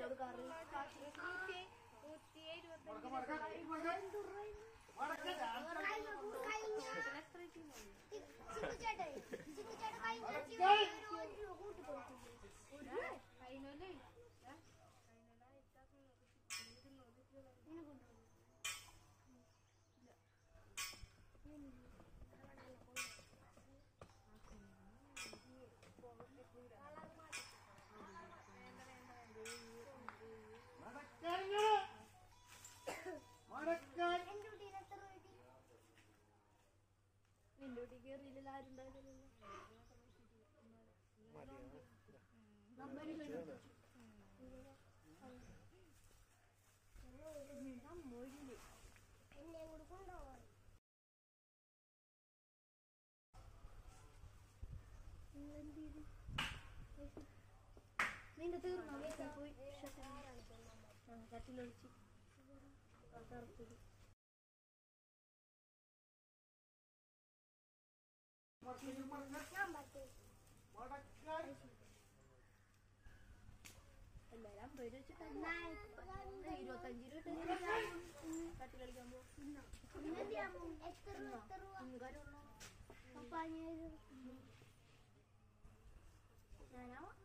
എന്നോട് കറി നൂറ്റി നൂറ്റി എഴുപത്തഞ്ച് കൈനല്ലേ നിന്റെ വീട്ടിൽ കയറിയില്ല ആരും ഉണ്ടാവില്ലല്ലോ നിന്റെ തീർന്നോ വീട്ടിൽ പോയി കട്ടിലൊളിച്ച് കറുത്തത് എല്ലാരും അമ്പത് രൂപ വെച്ചിട്ട് ഇരുപത്തഞ്ച് രൂപ കട്ടിലളിക്കാൻ പോകും ഞാനാ